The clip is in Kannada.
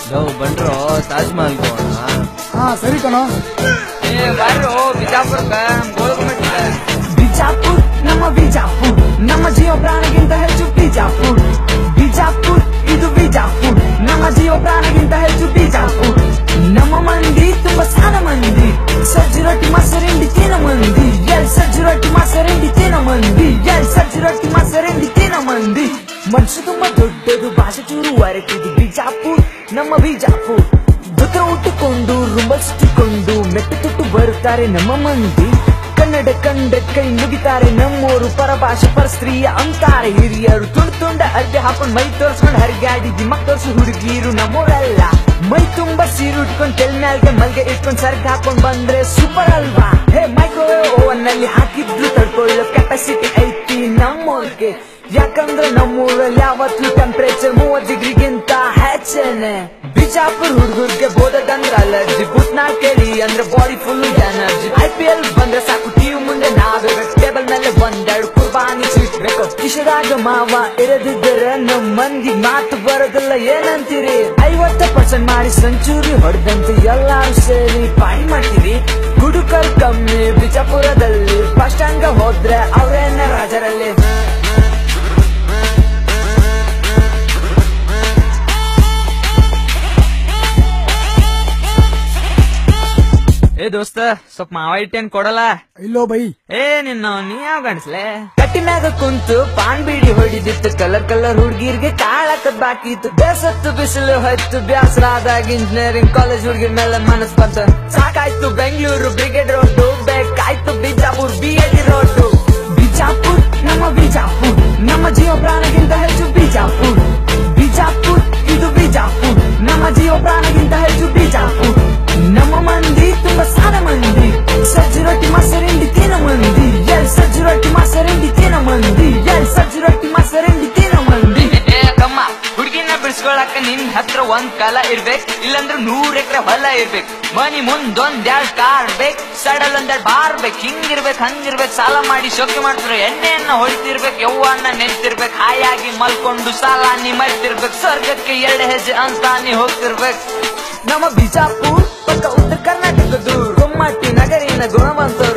ನಾವು ಬಂಡ್ರು ತಾಜ್ ಮಹಲ್ ಹೋಗೋಣ ಹಾ ಸರಿ ಕಣೋ ಏ ಬಾರೋ ಬಿಜಾಪುರಕ್ಕ ಗೋಲ್ಗುಮಟ್ಟ ಬಿಜಾಪುರ್ ನಮ್ಮ ಬಿಜಾಪುರ್ ನಮ್ಮ ಜೀವ ಪ್ರಾಣಗಿಂತ ಹೆಚ್ಚು ಬಿಜಾಪುರ್ ಬಿಜಾಪುರ್ ಇದು ಬಿಜಾಪುರ್ ನಮ್ಮ ಜೀವ ಪ್ರಾಣಗಿಂತ ಹೆಚ್ಚು ಬಿಜಾಪುರ್ ನಮ್ಮ ಮಂದಿ ತುಂಬಾ ಸಾನ ಮಂದಿ ಸಜ್ಜಿ ರೊಟ್ಟಿ ಮೊಸರಿಂಡಿ ತಿನ್ನ ಮಂದಿ ಎಲ್ ಸಜ್ಜಿ ರೊಟ್ಟಿ ಮೊಸರಿಂಡಿ ತಿನ್ನ ಮಂದಿ ಎಲ್ ಸಜ್ಜಿ ರೊಟ್ಟಿ ಮೊಸರಿಂಡಿ ತಿನ್ನ ಮಂದಿ ಮನ್ಸು ತುಂಬಾ ದೊಡ್ಡದು ಭಾಷೆ ಚೂರು ಹೊರಟಿದು ಬಿಜಾಪುರ್ ನಮ್ಮ ಬಿಜಾಪುರ್ ದುತ್ರ ಉಟ್ಟುಕೊಂಡು ರುಂಬಲ್ ಸುತ್ತಿಕೊಂಡು ಮೆಟ್ಟು ತುಟ್ಟು ಬರುತ್ತಾರೆ ನಮ್ಮ ಮಂದಿ ಕನ್ನಡ ಕಂಡ ಕೈ ಮುಗಿತಾರೆ ನಮ್ಮೋರು ಪರಭಾಷೆ ಪರಸ್ತ್ರೀಯ ಅಂತಾರೆ ಹಿರಿಯರು ತುಂಡ ತುಂಡ ಅರ್ಬಿ ಹಾಕೊಂಡ್ ಮೈ ತೋರ್ಸ್ಕೊಂಡ್ ಹರಿಗಾಡಿ ದಿಮಾಗ್ ತೋರ್ಸು ಹುಡುಗಿರು ನಮ್ಮೋರಲ್ಲ ಮೈ ತುಂಬಾ ಸೀರು ಉಟ್ಕೊಂಡ್ ತೆಲ್ ಮ್ಯಾಲ್ಗೆ ಮಲ್ಗೆ ಇಟ್ಕೊಂಡ್ ಸರ್ಗ್ ಹಾಕೊಂಡ್ ಬಂದ್ರೆ ಸೂಪರ್ ಅಲ್ವಾ ಹೇ ಮೈಕ್ರೋವೇವ್ ಓವನ್ ನಲ್ಲಿ ಹಾಕಿದ್ರು ತಡ್ಕೊಳ್ಳೋ ಕೆಪಾಸಿಟಿ ಐತಿ ನಮ್ಮೋರ್ಗೆ ಯಾಕಂದ್ರೆ ನಮ್ಮೂರಲ್ಲಿ ಯಾವತ್ತೂ ಟೆಂಪರೇಚರ್ ಮೂವತ್ ಡಿಗ್ರಿಗಿಂತ ಹೆಚ್ಚೇನೆ ಬಿಜಾಪುರ್ ಹುಡುಗರ್ಗೆ ಬೋಧದಂದ್ರ ಅಲರ್ಜಿ ಬುಟ್ನಾ ಕೇಳಿ ಅಂದ್ರೆ body full energy I P L ಬಂದ್ರೆ ಸಾಕು ಟಿವಿ ಮುಂದೆ ನಾವಿರ್ಬೇಕು ಟೇಬಲ್ ಮೇಲೆ ಒಂದೆರಡು ಕುರ್ಬಾನಿ ಸಿಗ್ಬೇಕು ಕಿಶದಾಗ ಮಾವ ಇರದಿದ್ದರೆ ನಮ್ ಮಂದಿ ಮಾತು ಬರೋದಿಲ್ಲ ಏನಂತೀರಿ ಐವತ್ತು ಪರ್ಸೆಂಟ್ ಮಾಡಿ ಸೆಂಚುರಿ ಹೊಡೆದಂತೆ ಎಲ್ಲಾರು ಸೇರಿ ಪಾಯಿ ಮಾಡ್ತೀರಿ ಗುಡುಕಲ್ ಕಮ್ಮಿ ಬಿಜಾಪುರದಲ್ಲಿ ಫಸ್ಟ್ ಹಂಗ ಹೋದ್ರೆ ಅವ್ರೇನ ರಾಜರಲ್ಲಿ ಏ ದೋಸ್ತ ಸ್ವಲ್ಪ ಮಾವ ಇಟ್ಟೇನ್ ಕೊಡಲ್ಲ ಇಲ್ಲೋ ಬೈ ಏ ನಿನ್ನ ನೀ ಯಾವ ಗಂಡ್ಸ್ಲೆ ಕಟ್ಟಿನಾಗ ಕುಂತು ಪಾನ್ ಬೀಡಿ ಹೊಡಿದಿತ್ತು ಕಲರ್ ಕಲರ್ ಹುಡ್ಗಿರ್ಗೆ ಕಾಳಕದ್ ಬಾಕಿ ಇತ್ತು ಬೇಸತ್ತು ಬಿಸಿಲು ಹೊತ್ತು ಬ್ಯಾಸರಾದಾಗ ಇಂಜಿನಿಯರಿಂಗ್ ಕಾಲೇಜ್ ಹುಡ್ಗಿರ್ ಮೇಲೆ ಮನಸ್ ಬಂತ ಸಾಕಾಯ್ತು ಬೆಂಗಳೂರು ಬ್ರಿಗೇಡ್ ರೋಡ್ ಬೇಕಾಯ್ತು ಬಿಜಾಪುರ್ ಬಿ ಎಡಿ ರೋಡ್ ಬಿಜಾಪುರ್ ನಮ್ಮ ಬಿಜಾಪುರ್ ನಮ್ಮ ಜೀವ ಪ್ರಾಣಗಿಂತ ಹೆಚ್ಚು ಬಿಜಾಪುರ್ ಬಿಜಾಪುರ್ ಇದು ಬಿಜಾಪುರ್ ನಮ್ಮ ಜೀವ ಪ್ರಾಣಗಿಂತ ಹೆಚ್ಚು ಬಿಜಾಪುರ್ ನಮ್ಮ ಮಂದಿ ತುಂಬಾ ಸಾನ ಮಂದಿ ಸಜ್ಜಿ ರೊಟ್ಟಿ ಮೊಸರಿಂಡಿ ತಿನ್ನ ಮಂದಿ ಎಲ್ ಸಜ್ಜಿ ರೊಟ್ಟಿ ಮೊಸರಿಂಡಿ ತಿನ್ನ ಮಂದಿ ಎಲ್ ಸಜ್ಜಿ ರೊಟ್ಟಿ ಮೊಸರಿಂಡಿ ತಿನ್ನ ಮಂದಿ ಏ ಕಮ್ಮ ಹುಡುಗಿನ ಬಿಡ್ಸ್ಕೊಳಕ ನಿನ್ ಹತ್ರ ಒಂದ್ ಕಾಲ ಇರ್ಬೇಕ್ ಇಲ್ಲಂದ್ರ ನೂರ್ ಎಕರೆ ಹೊಲ ಇರ್ಬೇಕ್ ಮನಿ ಮುಂದೊಂದ್ ಎರಡ್ ಕಾರ್ ಬೇಕ್ ಸಡಲ್ ಒಂದೆರಡ್ ಬಾರ್ ಬೇಕ್ ಹಿಂಗಿರ್ಬೇಕ್ ಹಂಗಿರ್ಬೇಕ್ ಸಾಲ ಮಾಡಿ ಶೋಕಿ ಮಾಡ್ತಿರೋ ಎಣ್ಣೆಯನ್ನ ಹೊಡಿತಿರ್ಬೇಕ್ ಯವ್ವನ್ನ ನೆನ್ತಿರ್ಬೇಕ್ ಹಾಯಾಗಿ ಮಲ್ಕೊಂಡು ಸಾಲ ನೀ ಮರ್ತಿರ್ಬೇಕ್ ಸ್ವರ್ಗಕ್ಕೆ ಎರಡ್ ಹೆಜ್ಜೆ ಅಂತ ನೀ ಹೋಗ್ತಿರ್ಬೇಕ್ ನಮ್ಮ ಬಿಜಾಪುರ್ ಪಕ್ಕ ಉತ್ತರ ಕರ್ನಾಟಕದ್ದು ಕೊಮ್ಮಟ್ಟಿ ನಗರಿನ ಗುಣವಂತರು